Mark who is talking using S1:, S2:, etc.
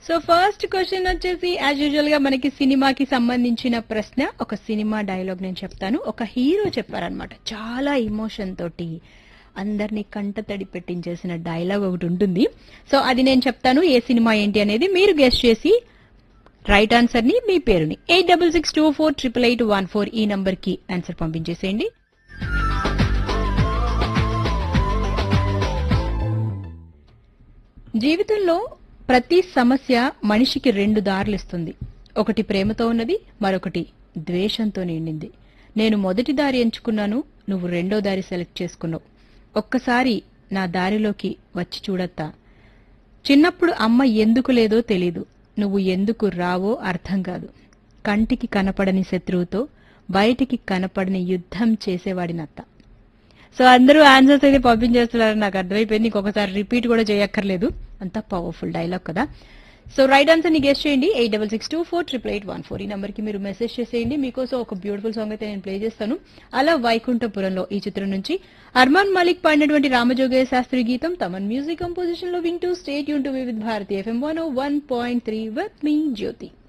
S1: so first question వచ్చేసి as usual గా మనకి సినిమాకి సంబంధించిన ప్రశ్న ఒక సినిమా డైలాగ్ నేను చెప్తాను ఒక హీరో చెప్పారనమాట చాలా ఇమోషన్ తోటి అందరినీ కంట తడి పెట్టించేసిన డైలాగ్ ఒకటి ఉంటుంది సో అది నేను చెప్తాను ఏ సినిమా ఏంటి అనేది మీరు గెస్ట్ చేసి రైట్ ఆన్సర్ ని మీ పేరుని eight double six two four triple eight one four ఈ నంబర్ కి ఆన్సర్ పంపించేసేయండి జీవితంలో ప్రతి సమస్య మనిషికి రెండు దారులు ఇస్తుంది ఒకటి ప్రేమతో ఉన్నది మరొకటి ద్వేషంతో నిండింది నేను మొదటి దారి ఎంచుకున్నాను నువ్వు రెండో దారి సెలెక్ట్ చేసుకున్నావు ఒక్కసారి నా దారిలోకి వచ్చి చూడత్తా చిన్నప్పుడు అమ్మ ఎందుకు లేదో తెలీదు నువ్వు ఎందుకు రావో అర్థం కాదు కంటికి కనపడని శత్రువుతో బయటికి కనపడని యుద్ధం చేసేవాడినత్త సో అందరూ ఆన్సర్స్ అయితే పంపించేస్తున్నారు నాకు అర్థమైపోయింది ఇంకొకసారి రిపీట్ కూడా చేయక్కర్లేదు అంత పవర్ఫుల్ డైలాగ్ కదా సో రైట్ ఆన్సర్ ని గెస్ట్ చేయండి eight double six two four triple eight one four ఈ నెంబర్ కి మీరు మెసేజ్ చేసేయండి మీకోసం ఒక బ్యూటిఫుల్ సాంగ్ అయితే నేను ప్లే చేస్తాను అలా వైకుంఠపురంలో ఈ చిత్రం నుంచి అర్మాన్ మాలిక్ పాడినటువంటి రామజోగయ్య శాస్త్రి గీతం తమన్ మ్యూజిక్ కంపోజిషన్ లో వింటూ స్టేట్ యూన్ to with Bharati FM one one point three with మీ జ్యోతి